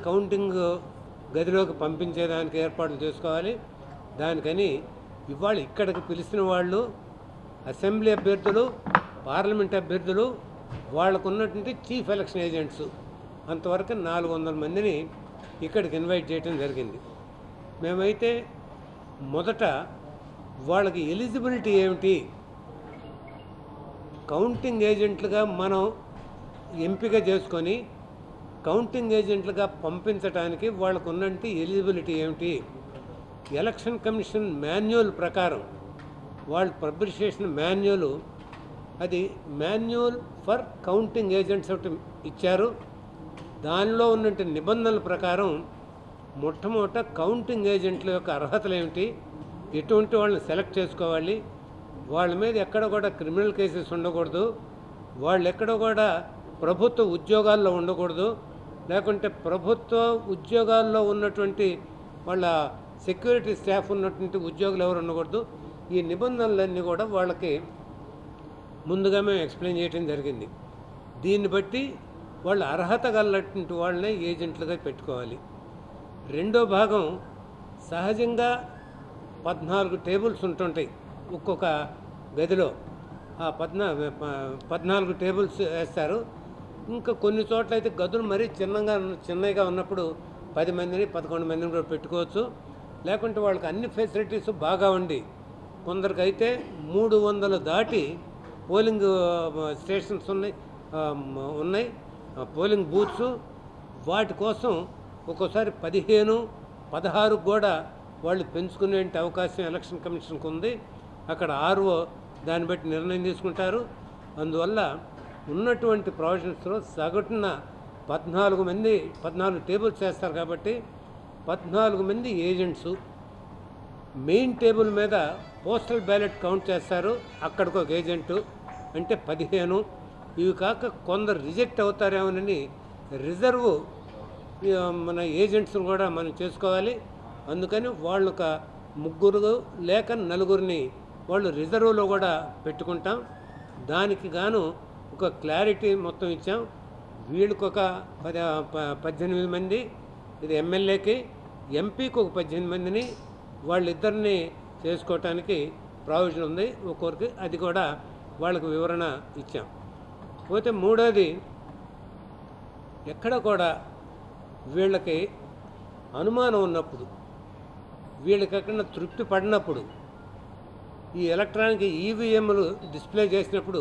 Counting గదిలోకి పంపించేదానికి ఏర్పాట్లు చేసుకోవాలి దానికని ఇవాళ ఇక్కడికి పిలిచిన వాళ్ళు అసెంబ్లీ అభ్యర్థులు పార్లమెంట్ అభ్యర్థులు వాళ్ళకు ఉన్నటువంటి చీఫ్ ఎలక్షన్ ఏజెంట్స్ అంతవరకు నాలుగు వందల మందిని ఇక్కడికి ఇన్వైట్ చేయడం జరిగింది మేమైతే మొదట వాళ్ళకి ఎలిజిబిలిటీ ఏమిటి కౌంటింగ్ ఏజెంట్లుగా మనం ఎంపిక చేసుకొని కౌంటింగ్ ఏజెంట్లుగా పంపించడానికి వాళ్ళకు ఉన్నటువంటి ఎలిజిబిలిటీ ఏమిటి ఎలక్షన్ కమిషన్ మాన్యువల్ ప్రకారం వాళ్ళు పబ్లిష్ చేసిన మాన్యువల్ అది మాన్యువల్ ఫర్ కౌంటింగ్ ఏజెంట్స్ ఒకటి ఇచ్చారు దానిలో ఉన్నటువంటి నిబంధనల ప్రకారం మొట్టమొదట కౌంటింగ్ ఏజెంట్ల యొక్క అర్హతలు ఏమిటి ఎటువంటి వాళ్ళని సెలెక్ట్ చేసుకోవాలి వాళ్ళ మీద ఎక్కడ కూడా క్రిమినల్ కేసెస్ ఉండకూడదు వాళ్ళు ఎక్కడ కూడా ప్రభుత్వ ఉద్యోగాల్లో ఉండకూడదు లేకుంటే ప్రభుత్వ ఉద్యోగాల్లో ఉన్నటువంటి వాళ్ళ సెక్యూరిటీ స్టాఫ్ ఉన్నటువంటి ఉద్యోగులు ఎవరు ఉండకూడదు ఈ నిబంధనలన్నీ కూడా వాళ్ళకి ముందుగా మేము ఎక్స్ప్లెయిన్ చేయడం జరిగింది దీన్ని బట్టి వాళ్ళు అర్హత గలటువంటి వాళ్ళనే ఏజెంట్లుగా పెట్టుకోవాలి రెండో భాగం సహజంగా పద్నాలుగు టేబుల్స్ ఉంటుంటాయి ఒక్కొక్క గదిలో ఆ పద్నా ప- పద్నాలుగు టేబుల్స్ వేస్తారు ఇంకా కొన్ని చోట్ల అయితే గదులు మరీ చిన్నగా చిన్నగా ఉన్నప్పుడు పది మందిని పదకొండు మందిని కూడా పెట్టుకోవచ్చు లేకుంటే వాళ్ళకి అన్ని ఫెసిలిటీస్ బాగా ఉండి కొందరికైతే మూడు వందలు దాటి పోలింగ్ ఆ, స్టేషన్స్ ఉన్నాయి ఆ, మ- ఉన్నాయి ఆ, పోలింగ్ బూత్స్ వాటి కోసం ఒక్కోసారి పదిహేను పదహారు కూడా వాళ్ళు పెంచుకునే అవకాశం ఎలక్షన్ కమిషన్కి ఉంది అక్కడ ఆర్ఓ దాన్ని బట్టి నిర్ణయం తీసుకుంటారు అందువల్ల ఉన్నటువంటి ప్రొవిజన్స్లో సగటున పద్నాలుగు మంది పద్నాలుగు టేబుల్స్ చేస్తారు కాబట్టి పద్నాలుగు మంది ఏజెంట్సు మెయిన్ టేబుల్ మీద పోస్టల్ బ్యాలెట్ కౌంట్ చేస్తారు అక్కడికి ఒక ఏజెంటు అంటే పదిహేను ఇవి కాక కొందరు రిజెక్ట్ అవుతారేమోనని రిజర్వ్ ఆ, మన ఏజెంట్స్ని కూడా మనం చేసుకోవాలి అందుకని వాళ్ళు ఒక ముగ్గురు లేక నలుగురిని వాళ్ళు రిజర్వ్లో కూడా పెట్టుకుంటాం దానికి గాను ఒక క్లారిటీ మొత్తం ఇచ్చాం వీళ్ళకి ఒక పది ప- పద్దెనిమిది మంది ఇది ఎమ్మెల్యేకి ఎంపీకి ఒక పద్దెనిమిది మందిని వాళ్ళిద్దరిని చేసుకోవటానికి ప్రావిజన్ ఉంది ఒక్కొక్కరికి అది కూడా వాళ్ళకు వివరణ ఇచ్చాం పోతే మూడోది ఎక్కడ కూడా వీళ్ళకి అనుమానం ఉన్నప్పుడు వీళ్ళకి ఎక్కడ తృప్తి పడినప్పుడు ఈ ఎలక్ట్రానిక్ ఈవీఎంలు డిస్ప్లే చేసినప్పుడు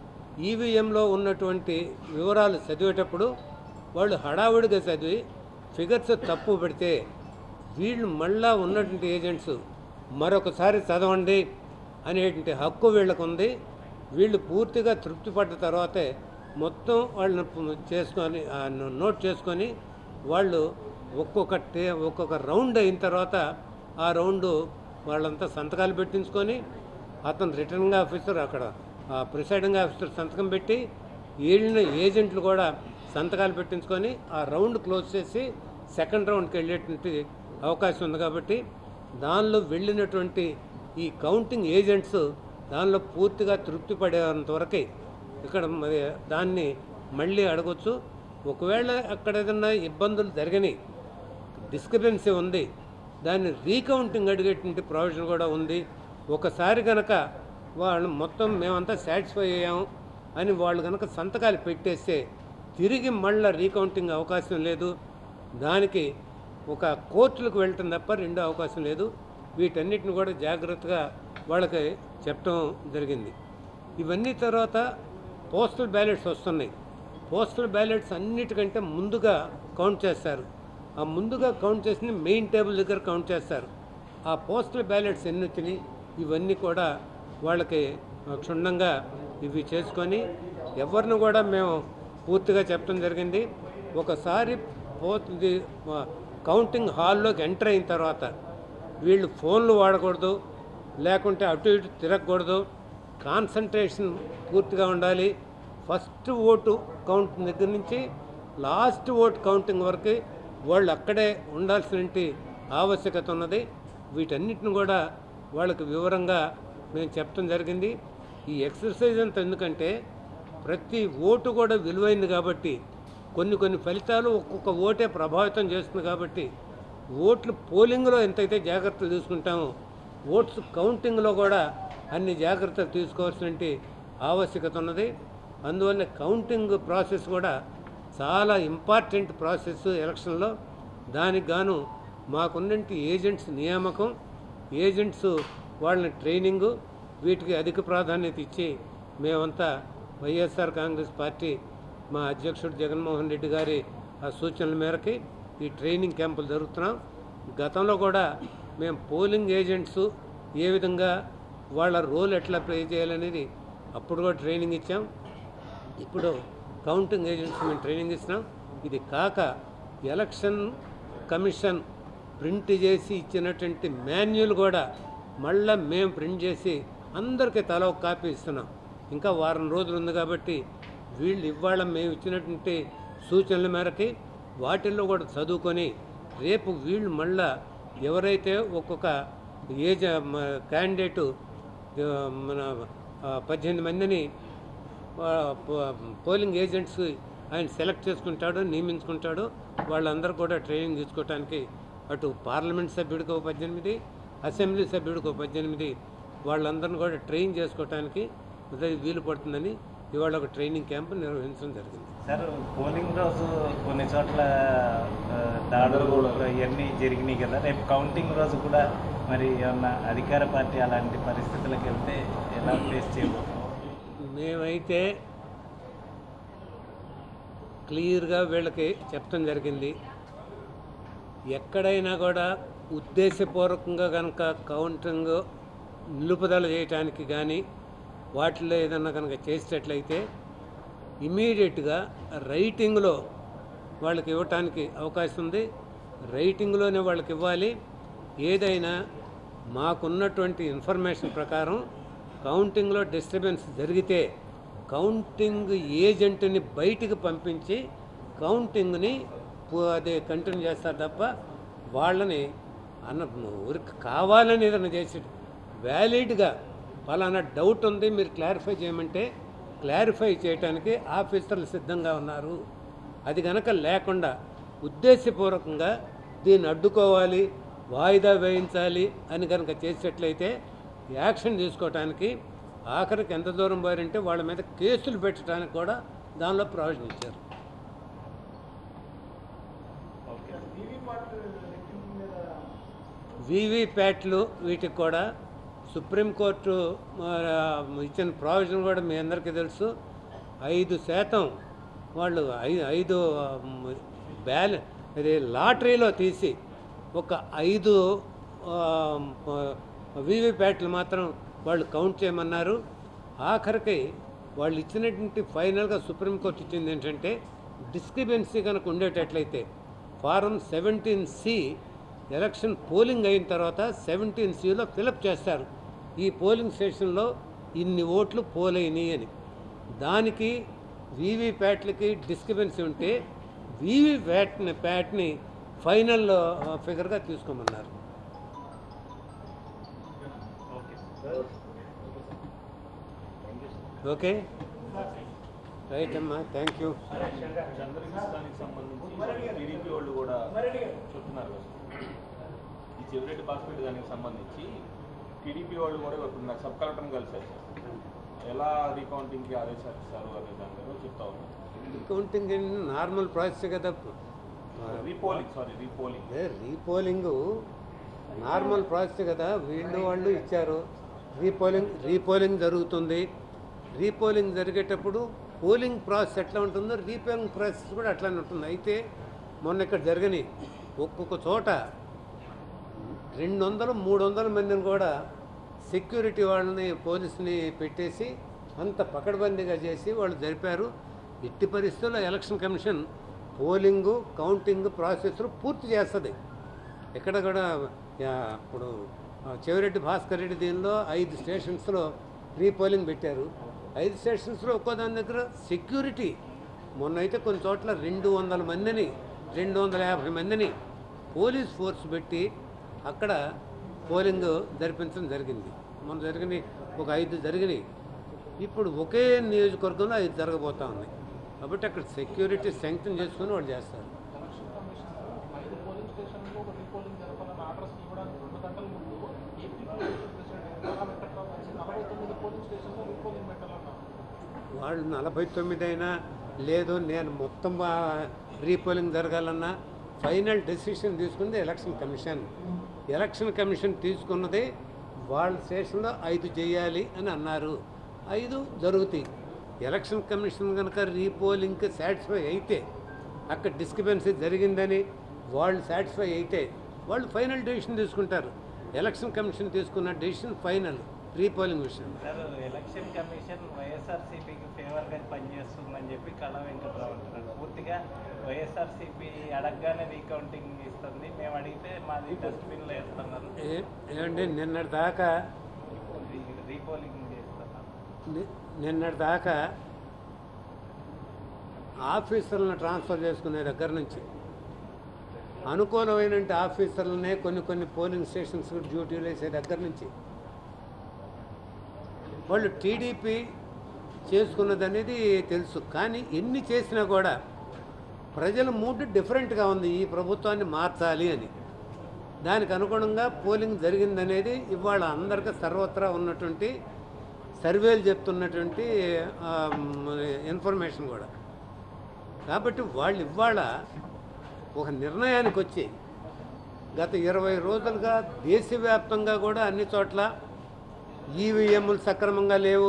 ఈవీఎంలో ఉన్నటువంటి వివరాలు చదివేటప్పుడు వాళ్ళు హడావుడిగా చదివి ఫిగర్స్ తప్పు పెడితే వీళ్ళు మళ్ళా ఉన్నటువంటి ఏజెంట్స్ మరొకసారి చదవండి అనేటువంటి హక్కు వీళ్ళకు ఉంది వీళ్ళు పూర్తిగా తృప్తి పడ్డ తర్వాతే మొత్తం వాళ్ళని పు- చేసుకొని ఆ నో- నోట్ చేసుకొని వాళ్ళు ఒక్కొక్క టే ఒక్కొక్క రౌండ్ అయిన తర్వాత ఆ రౌండ్ వాళ్ళంతా సంతకాలు పెట్టించుకొని అతను రిటర్నింగ్ ఆఫీసర్ అక్కడ ఆ ప్రిసైడింగ్ ఆఫీసర్ సంతకం పెట్టి వీళ్ళని ఏజెంట్లు కూడా సంతకాలు పెట్టించుకొని ఆ రౌండ్ క్లోజ్ చేసి సెకండ్ రౌండ్కి వెళ్ళేటువంటి అవకాశం ఉంది కాబట్టి దానిలో వెళ్ళినటువంటి ఈ కౌంటింగ్ ఏజెంట్స్ దానిలో పూర్తిగా తృప్తి పడేంత వరకే ఇక్కడ మరి దాన్ని మళ్ళీ అడగొచ్చు ఒకవేళ అక్కడ ఏదన్నా ఇబ్బందులు జరిగినాయి డిస్క్రిపెన్సీ ఉంది దాన్ని రీకౌంటింగ్ అడిగేటువంటి ప్రొవిజన్ కూడా ఉంది ఒకసారి కనుక వాళ్ళు మొత్తం మేమంతా సాటిస్ఫై అయ్యాం అని వాళ్ళు కనుక సంతకాలు పెట్టేస్తే తిరిగి మళ్ళీ రీకౌంటింగ్ అవకాశం లేదు దానికి ఒక కోర్టులకు వెళ్ళటం తప్ప రెండో అవకాశం లేదు వీటన్నిటిని కూడా జాగ్రత్తగా వాళ్ళకి చెప్పడం జరిగింది ఇవన్నీ తర్వాత పోస్టల్ బ్యాలెట్స్ వస్తున్నాయి పోస్టల్ బ్యాలెట్స్ అన్నిటికంటే ముందుగా కౌంట్ చేస్తారు ఆ ముందుగా కౌంట్ చేసిన మెయిన్ టేబుల్ దగ్గర కౌంట్ చేస్తారు ఆ పోస్టల్ బ్యాలెట్స్ ఎన్ని వచ్చినాయి ఇవన్నీ కూడా వాళ్ళకి క్షుణ్ణంగా ఇవి చేసుకొని ఎవరిని కూడా మేము పూర్తిగా చెప్పడం జరిగింది ఒకసారి పోతుంది కౌంటింగ్ హాల్లోకి ఎంటర్ అయిన తర్వాత వీళ్ళు ఫోన్లు వాడకూడదు లేకుంటే అటు ఇటు తిరగకూడదు కాన్సన్ట్రేషన్ పూర్తిగా ఉండాలి ఫస్ట్ ఓటు కౌంట్ దగ్గర నుంచి లాస్ట్ ఓట్ కౌంటింగ్ వరకు వాళ్ళు అక్కడే ఉండాల్సిన ఆవశ్యకత ఉన్నది వీటన్నిటిని కూడా వాళ్ళకి వివరంగా మేము చెప్పడం జరిగింది ఈ ఎక్సర్సైజ్ అంతా ఎందుకంటే ప్రతి ఓటు కూడా విలువైంది కాబట్టి కొన్ని కొన్ని ఫలితాలు ఒక్కొక్క ఓటే ప్రభావితం చేస్తుంది కాబట్టి ఓట్లు పోలింగ్లో ఎంతైతే జాగ్రత్తలు తీసుకుంటామో ఓట్స్ కౌంటింగ్లో కూడా అన్ని జాగ్రత్తలు తీసుకోవాల్సిన ఆవశ్యకత ఉన్నది అందువల్ల కౌంటింగ్ ప్రాసెస్ కూడా చాలా ఇంపార్టెంట్ ప్రాసెస్ ఎలక్షన్లో దానికి గాను మాకున్నటి ఏజెంట్స్ నియామకం ఏజెంట్స్ వాళ్ళని ట్రైనింగు వీటికి అధిక ప్రాధాన్యత ఇచ్చి మేమంతా వైఎస్ఆర్ కాంగ్రెస్ పార్టీ మా అధ్యక్షుడు జగన్మోహన్ రెడ్డి గారి ఆ సూచనల మేరకి ఈ ట్రైనింగ్ క్యాంపులు జరుగుతున్నాం గతంలో కూడా మేము పోలింగ్ ఏజెంట్స్ ఏ విధంగా వాళ్ళ రోల్ ఎట్లా ప్లే చేయాలనేది అప్పుడు కూడా ట్రైనింగ్ ఇచ్చాం ఇప్పుడు కౌంటింగ్ ఏజెంట్స్ మేము ట్రైనింగ్ ఇస్తున్నాం ఇది కాక ఎలక్షన్ కమిషన్ ప్రింట్ చేసి ఇచ్చినటువంటి మాన్యువల్ కూడా మళ్ళా మేము ప్రింట్ చేసి అందరికీ తల ఒక కాపీ ఇస్తున్నాం ఇంకా వారం రోజులు ఉంది కాబట్టి వీళ్ళు ఇవాళ మేము ఇచ్చినటువంటి సూచనల మేరకి వాటిల్లో కూడా చదువుకొని రేపు వీళ్ళు మళ్ళా ఎవరైతే ఒక్కొక్క ఏజ్ క్యాండిడేటు మన ఆ, పద్దెనిమిది మందిని ఆ, పో- పోలింగ్ ఏజెంట్స్ ఆయన సెలెక్ట్ చేసుకుంటాడు నియమించుకుంటాడు వాళ్ళందరూ కూడా ట్రైనింగ్ తీసుకోవడానికి అటు పార్లమెంట్ సభ్యుడికి ఒక పద్దెనిమిది అసెంబ్లీ సభ్యుడికి ఒక పద్దెనిమిది వాళ్ళందరిని కూడా ట్రైన్ చేసుకోవడానికి ఉదయం వీలు పడుతుందని ఇవాళ ఒక ట్రైనింగ్ క్యాంప్ నిర్వహించడం జరిగింది సార్ పోలింగ్ రోజు కొన్ని చోట్ల ఆ, దాడులు ఇవన్నీ జరిగినాయి కదా రేపు కౌంటింగ్ రోజు కూడా మరి ఏమన్నా అధికార పార్టీ అలాంటి పరిస్థితులకు వెళ్తే ఎలా ఫేస్ చేయబోతున్నాం మేమైతే క్లియర్గా వీళ్ళకి చెప్పడం జరిగింది ఎక్కడైనా కూడా ఉద్దేశపూర్వకంగా కనుక కౌంటింగ్ నిలుపుదల చేయటానికి కానీ వాటిలో ఏదన్నా కనుక చేసేటట్లయితే ఇమీడియట్గా రైటింగ్లో వాళ్ళకి ఇవ్వటానికి అవకాశం ఉంది రైటింగ్లోనే వాళ్ళకి ఇవ్వాలి ఏదైనా మాకున్నటువంటి ఇన్ఫర్మేషన్ ప్రకారం కౌంటింగ్లో డిస్టర్బెన్స్ జరిగితే కౌంటింగ్ ఏజెంట్ని బయటికి పంపించి కౌంటింగ్ని పు- అదే కంటిన్యూ చేస్తారు తప్ప వాళ్ళని అన్న ఊరికి కావాలని ఏదైనా చేసి వ్యాలిడ్గా ఫలానా డౌట్ ఉంది మీరు క్లారిఫై చేయమంటే క్లారిఫై చేయడానికి ఆఫీసర్లు సిద్ధంగా ఉన్నారు అది గనక లేకుండా ఉద్దేశపూర్వకంగా దీన్ని అడ్డుకోవాలి వాయిదా వేయించాలి అని కనుక చేసేట్లయితే యాక్షన్ తీసుకోవటానికి ఆఖరికి ఎంత దూరం పోయారంటే వాళ్ళ మీద కేసులు పెట్టడానికి కూడా దానిలో ప్రావిజన్ ఇచ్చారు వీవీప్యాట్లు వీటికి కూడా సుప్రీంకోర్టు ఆ, ఇచ్చిన ప్రావిజన్ కూడా మీ అందరికీ తెలుసు ఐదు శాతం వాళ్ళు ఐ- ఐదు బ్యాలె ఇది లాటరీలో తీసి ఒక ఐదు వీవీప్యాట్లు మాత్రం వాళ్ళు కౌంట్ చేయమన్నారు ఆఖరికి వాళ్ళు ఇచ్చినటువంటి ఫైనల్గా సుప్రీంకోర్టు ఇచ్చింది ఏంటంటే డిస్క్రిపెన్సీ కనుక ఉండేటట్లయితే form seventeen C election polling అయిన తర్వాత సెవెంటీన్ సిలో ఫిలప్ చేస్తారు ఈ పోలింగ్ స్టేషన్లో ఇన్ని ఓట్లు పోలైనవి అని దానికి వీవీప్యాట్లకి డిస్క్రిపెన్సీ ఉంటే వీవీప్యాట్ని ప్యాట్ని ఫైనల్ ఫిగర్గా తీసుకోమన్నారు ఓకే రైట్ అమ్మా థ్యాంక్ యూ చంద్రకృష్ణానికి సంబంధించి టీడీపీ వాళ్ళు కూడా చెప్తున్నారు కదా ఈ చెవిరెడ్డి బాస్పేట్ దానికి సంబంధించి టీడీపీ వాళ్ళు కూడా ఇప్పుడు నాకు సబ్ కలెక్టర్ని కలిశారు సార్ ఎలా రీకౌంటింగ్కి ఆదేశాలు ఇస్తారు అనే దాని మీద చెప్తా ఉన్నారు కౌంటింగ్ నార్మల్ ప్రాసెస్ కదా రీపోలింగ్ సారీ రీపోలింగ్ అదే రీపోలింగ్ నార్మల్ ప్రాసెస్ కదా వీళ్ళు వాళ్ళు ఇచ్చారు రీపోలింగ్ రీపోలింగ్ జరుగుతుంది రీపోలింగ్ జరిగేటప్పుడు పోలింగ్ ప్రాసెస్ ఎట్లా ఉంటుందో రీపోలింగ్ ప్రాసెస్ కూడా అట్లానే ఉంటుంది అయితే మొన్న ఇక్కడ జరగని ఒక్కొక్క చోట రెండు వందలు మూడు వందల మందిని కూడా సెక్యూరిటీ వాళ్ళని పోలీసుని పెట్టేసి అంత పకడ్బందీగా చేసి వాళ్ళు జరిపారు ఎట్టి పరిస్థితుల్లో ఎలక్షన్ కమిషన్ పోలింగు కౌంటింగ్ ప్రాసెస్లు పూర్తి చేస్తుంది ఎక్కడ కూడా యా, ఇప్పుడు ఆ, చెవిరెడ్డి భాస్కర్ రెడ్డి దీనిలో ఐదు స్టేషన్స్లో రీపోలింగ్ పెట్టారు ఐదు స్టేషన్స్లో ఒక్కో దాని దగ్గర సెక్యూరిటీ మొన్న అయితే కొన్ని చోట్ల రెండు వందల మందిని రెండు వందల యాభై మందిని పోలీస్ ఫోర్స్ పెట్టి అక్కడ పోలింగ్ జరిపించడం జరిగింది మొన్న జరిగినాయి ఒక ఐదు జరిగినాయి ఇప్పుడు ఒకే నియోజకవర్గంలో ఐదు జరగబోతా ఉంది కాబట్టి అక్కడ సెక్యూరిటీ స్ట్రెంగ్తన్ చేసుకుని వాళ్ళు చేస్తారు ఎలక్షన్ కమిషన్ ఐదు పోలింగ్ స్టేషన్లో ఒక రీపోలింగ్ జరపాలని ఆర్డర్స్ ఇవ్వడానికి రెండు గంటల ముందు ఏపీ ప్రెసిడెంట్ నిర్మలా వెంకట్రావు వచ్చి నలభై తొమ్మిది పోలింగ్ స్టేషన్లో రీపోలింగ్ పెట్టాలన్నారు వాళ్ళు నలభై తొమ్మిది అయినా లేదు నేను మొత్తం ఆ- రీపోలింగ్ జరగాలన్నా ఫైనల్ డెసిషన్ తీసుకుంది ఎలక్షన్ కమిషన్ ఎలక్షన్ కమిషన్ తీసుకున్నది వాళ్ళ స్టేషన్లో ఐదు చేయాలి అని అన్నారు ఐదు జరుగుతాయి ఎలక్షన్ కమిషన్ కనుక రీపోలింగ్కి సాటిస్ఫై అయితే అక్కడ డిస్క్రిపెన్సీ జరిగిందని వాళ్ళు సాటిస్ఫై అయితే వాళ్ళు ఫైనల్ డెసిషన్ తీసుకుంటారు ఎలక్షన్ కమిషన్ తీసుకున్న డెసిషన్ ఫైనల్ రీపోలింగ్ విషయం సార్ ఎలక్షన్ కమిషన్ వైఎస్ఆర్సీపీకి ఫేవర్గా పనిచేస్తుందని చెప్పి కళ వెంకట్రావు అంటున్నారు పూర్తిగా వైఎస్ఆర్సీపీ అడగగానే రీకౌంటింగ్ ఇస్తుంది మేము అడిగితే మాది డస్ట్బిన్లో వేస్తున్నారు ఏ- ఏమంటే నిన్నటి దాకా రీ- రీపోలింగ్ చేస్తున్నారు ని- నిన్నటి దాకా ఆఫీసర్లను ట్రాన్స్ఫర్ చేసుకునే దగ్గర నుంచి అనుకూలమైన ఆఫీసర్లనే కొన్ని కొన్ని పోలింగ్ స్టేషన్స్ డ్యూటీలు వేసే దగ్గర నుంచి వాళ్ళు టీడీపీ చేసుకున్నది అనేది తెలుసు కానీ ఎన్ని చేసినా కూడా ప్రజల మూడ్ డిఫరెంట్గా ఉంది ఈ ప్రభుత్వాన్ని మార్చాలి అని దానికి అనుగుణంగా పోలింగ్ జరిగిందనేది ఇవాళ అందరికీ సర్వత్రా ఉన్నటువంటి సర్వేలు చెప్తున్నటువంటి ఆ, మ్, ఇన్ఫర్మేషన్ కూడా కాబట్టి వాళ్ళు ఇవాళ ఒక నిర్ణయానికి వచ్చి గత ఇరవై రోజులుగా దేశవ్యాప్తంగా కూడా అన్ని చోట్ల ఈవీఎంలు సక్రమంగా లేవు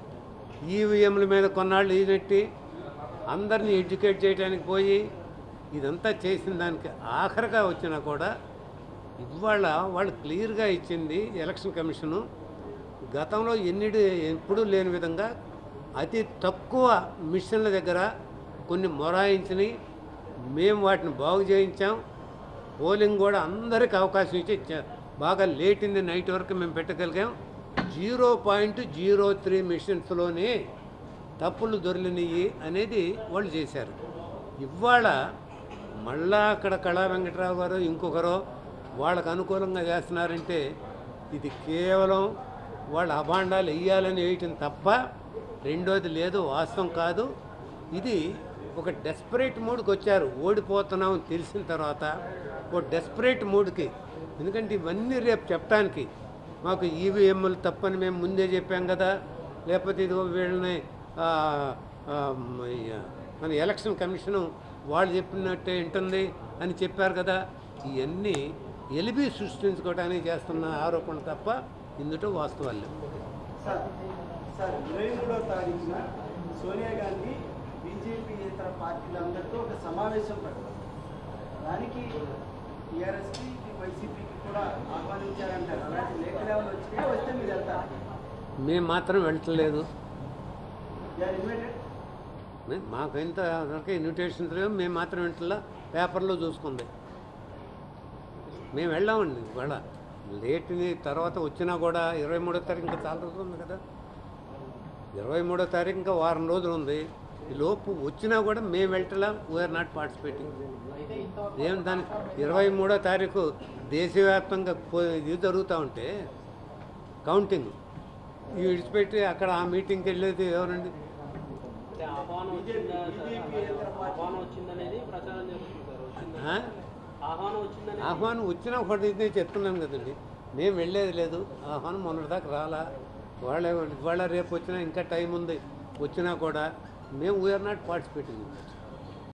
ఈవీఎంల మీద కొన్నాళ్ళు ఈనెట్టి అందరినీ ఎడ్యుకేట్ చేయడానికి పోయి ఇదంతా చేసిన దానికి ఆఖరిగా వచ్చినా కూడా ఇవాళ వాళ్ళు క్లియర్గా ఇచ్చింది ఎలక్షన్ కమిషను గతంలో ఎన్నిటి ఎప్పుడూ లేని విధంగా అతి తక్కువ మిషన్ల దగ్గర కొన్ని మొరాయించిని మేము వాటిని బాగు చేయించాం పోలింగ్ కూడా అందరికి అవకాశం ఇచ్చి చ- బాగా లేట్ ఇన్ ది నైట్ వరకు మేము పెట్టగలిగాం జీరో పాయింట్ జీరో త్రీ మిషన్స్లోనే తప్పులు దొరికినాయి అనేది వాళ్ళు చేశారు ఇవాళ మళ్ళా అక్కడ కళా వెంకటరావు గారు ఇంకొకరో వాళ్ళకు అనుకూలంగా చేస్తున్నారంటే ఇది కేవలం వాళ్ళ అభాండాలు వేయాలని వేయటం తప్ప రెండోది లేదు వాస్తవం కాదు ఇది ఒక డెస్పరేట్ మూడ్కి వచ్చారు ఓడిపోతున్నాం అని తెలిసిన తర్వాత ఓ డెస్పరేట్ మూడ్కి ఎందుకంటే ఇవన్నీ రేపు చెప్పడానికి మాకు ఈవీఎంలు తప్పని మేము ముందే చెప్పాం కదా లేకపోతే ఇదిగో వీళ్ళని ఆ, ఆ, మ- ఈ- మన ఎలక్షన్ కమిషను వాళ్ళు చెప్పినట్టే ఉంటుంది అని చెప్పారు కదా ఇవన్నీ ఎలిబి సృష్టించుకోవడానికి చేస్తున్న ఆరోపణ తప్ప ఇందులో వాస్తవాలు లేవు. సార్ సార్ ఇరవై మూడో తారీఖున సోనియా గాంధీ బీజేపీ ఇతర పార్టీలందరితో ఒక సమావేశం పెడతారు దానికి టీఆర్ఎస్కి వైసీపీకి కూడా ఆహ్వానించారంటారు అలాంటి లేఖలు ఏమైనా వచ్చినాయా వస్తే మీరు వెళ్తారు మేము మాత్రం వెళ్ళట్లేదు యూఆర్ ఇన్వైటెడ్ మే- మాకు ఇంత వరకు ఇన్విటేషన్స్ లేవు మేము మాత్రం ఇంట్లో పేపర్లో చూసుకుంది మేము వెళ్ళామండి ఇవాళ లేట్ని తర్వాత వచ్చినా కూడా ఇరవై మూడో తారీఖు ఇంకా చాలా రోజులు ఉంది కదా ఇరవై మూడో తారీఖు ఇంకా వారం రోజులు ఉంది ఈ లోపు వచ్చినా కూడా మేము వెళ్ళటలా వీఆర్ నాట్ పార్టిసిపేటింగ్ అయితే ఇంతవరకు ఏం దాని ఇరవై మూడో తారీఖు దేశవ్యాప్తంగా పో- ఇది జరుగుతూ ఉంటే కౌంటింగ్ ఈ విడిచిపెట్టి అక్కడ ఆ మీటింగ్కి వెళ్ళేది ఎవరండి అంటే ఆహ్వానం వచ్చిందా సార్ ఆహ్వానం వచ్చిందనేది ప్రచారం జరుగుతుంది సార్ వచ్చిందా ఆ? ఆహ్వానం వచ్చిందని ఆహ్వానం వచ్చినా ఒకటి ఇది చెప్తున్నాను కదండి మేము వెళ్ళేది లేదు ఆహ్వానం మొన్నటిదాకా రాలా వాళ్ళ ఇవాళ రేపు వచ్చినా ఇంకా టైం ఉంది వచ్చినా కూడా మేము వీఆర్ నాట్ పార్టిసిపేటింగ్